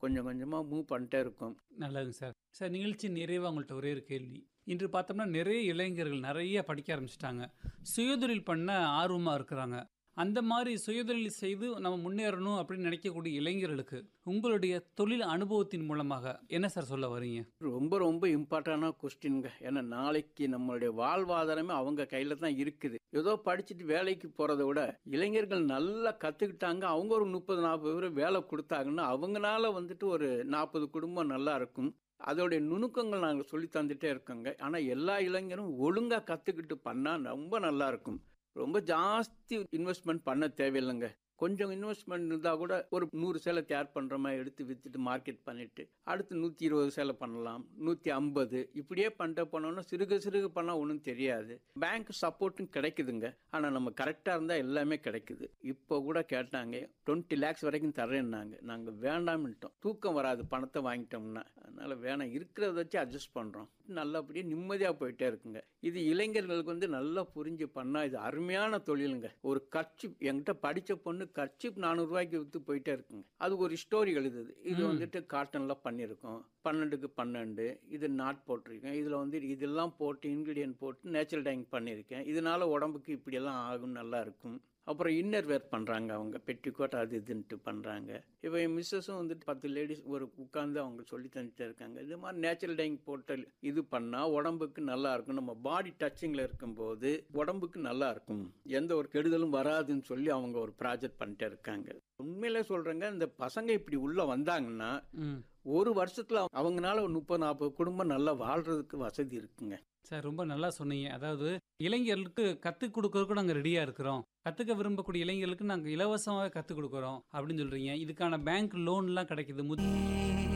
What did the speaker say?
கொஞ்சம் கொஞ்சமாக மூவ் பண்ணிட்டே இருக்கோம் நல்லதுங்க சார் சார் நிகழ்ச்சி நிறைவாக உங்கள்கிட்ட ஒரே ஒரு கேள்வி இன்று பார்த்தோம்னா நிறைய இளைஞர்கள் நிறைய படிக்க ஆரம்பிச்சிட்டாங்க சுயதொழில் பண்ண ஆர்வமாக இருக்கிறாங்க அந்த மாதிரி சுயதொழில் செய்து நம்ம முன்னேறணும் அப்படின்னு நினைக்கக்கூடிய இளைஞர்களுக்கு உங்களுடைய தொழில் அனுபவத்தின் மூலமாக என்ன சார் சொல்ல வரீங்க ரொம்ப ரொம்ப இம்பார்ட்டண்டான கொஸ்டின்ங்க ஏன்னா நாளைக்கு நம்மளுடைய வாழ்வாதாரமே அவங்க கையில் தான் இருக்குது ஏதோ படிச்சுட்டு வேலைக்கு போகிறத விட இளைஞர்கள் நல்லா கற்றுக்கிட்டாங்க அவங்க ஒரு முப்பது நாற்பது பேர் வேலை கொடுத்தாங்கன்னா அவங்களால வந்துட்டு ஒரு நாற்பது குடும்பம் நல்லா இருக்கும் அதோடைய நுணுக்கங்கள் நாங்கள் சொல்லி தந்துட்டே இருக்கோங்க ஆனால் எல்லா இளைஞரும் ஒழுங்காக கற்றுக்கிட்டு பண்ணால் ரொம்ப நல்லா இருக்கும் ரொம்ப ஜாஸ்தி இன்வெஸ்ட்மெண்ட் பண்ண தேவையில்லைங்க கொஞ்சம் இன்வெஸ்ட்மெண்ட் இருந்தால் கூட ஒரு நூறு சேலை தயார் பண்ணுற மாதிரி எடுத்து விற்றுட்டு மார்க்கெட் பண்ணிவிட்டு அடுத்து நூற்றி இருபது சேலை பண்ணலாம் நூற்றி ஐம்பது இப்படியே பண்ணிட்டு போனோம்னா சிறுக சிறுக பண்ணால் ஒன்றும் தெரியாது பேங்க் சப்போர்ட்டும் கிடைக்குதுங்க ஆனால் நம்ம கரெக்டாக இருந்தால் எல்லாமே கிடைக்குது இப்போ கூட கேட்டாங்க டுவெண்ட்டி லேக்ஸ் வரைக்கும் தர்றேன்னாங்க நாங்கள் வேண்டாம்னுட்டோம் தூக்கம் வராது பணத்தை வாங்கிட்டோம்னா அதனால் வேணாம் இருக்கிறத வச்சு அட்ஜஸ்ட் பண்ணுறோம் நல்லபடியாக நிம்மதியாக போயிட்டே இருக்குங்க இது இளைஞர்களுக்கு வந்து நல்லா புரிஞ்சு பண்ணால் இது அருமையான தொழிலுங்க ஒரு கர்ச்சிப் என்கிட்ட படித்த பொண்ணு கர்ச்சிப் நானூறுரூவாய்க்கு விற்று போயிட்டே இருக்குங்க அது ஒரு ஸ்டோரி எழுதுது இது ம். வந்துட்டு காட்டனில் பண்ணியிருக்கோம் பன்னெண்டுக்கு பன்னெண்டு இது நாட் போட்டிருக்கேன் இதில் வந்து இதெல்லாம் போட்டு இன்க்ரீடியன்ட் போட்டு நேச்சுரல் டைங் பண்ணியிருக்கேன் இதனால உடம்புக்கு இப்படியெல்லாம் ஆகும் நல்லா இருக்கும் அப்புறம் இன்னர் வேர் பண்ணுறாங்க அவங்க பெட்டிக்கோட் அது இதுன்ட்டு பண்ணுறாங்க இப்போ என் மிஸ்ஸஸும் வந்துட்டு பத்து லேடிஸ் ஒரு உட்காந்து அவங்க சொல்லி தந்துட்டு இருக்காங்க இது மாதிரி நேச்சுரல் டைங் போட்டு இது பண்ணால் உடம்புக்கு நல்லா இருக்கும் நம்ம பாடி டச்சிங்கில் இருக்கும்போது உடம்புக்கு நல்லா இருக்கும் எந்த ஒரு கெடுதலும் வராதுன்னு சொல்லி அவங்க ஒரு ப்ராஜெக்ட் பண்ணிட்டே இருக்காங்க உண்மையிலே சொல்கிறேங்க இந்த பசங்க இப்படி உள்ளே வந்தாங்கன்னா ம் ஒரு வருஷத்தில் அவங்கனால ஒரு முப்பது நாற்பது குடும்பம் நல்லா வாழ்கிறதுக்கு வசதி இருக்குங்க சார் ரொம்ப நல்லா சொன்னீங்க அதாவது இளைஞர்களுக்கு கற்றுக் கொடுக்கறதுக்கு நாங்கள் ரெடியாக இருக்கிறோம் கற்றுக்க விரும்பக்கூடிய இளைஞர்களுக்கு நாங்கள் இலவசமாக கற்றுக் கொடுக்குறோம் அப்படின்னு சொல்கிறீங்க இதுக்கான பேங்க் லோன்லாம் கிடைக்குது முத்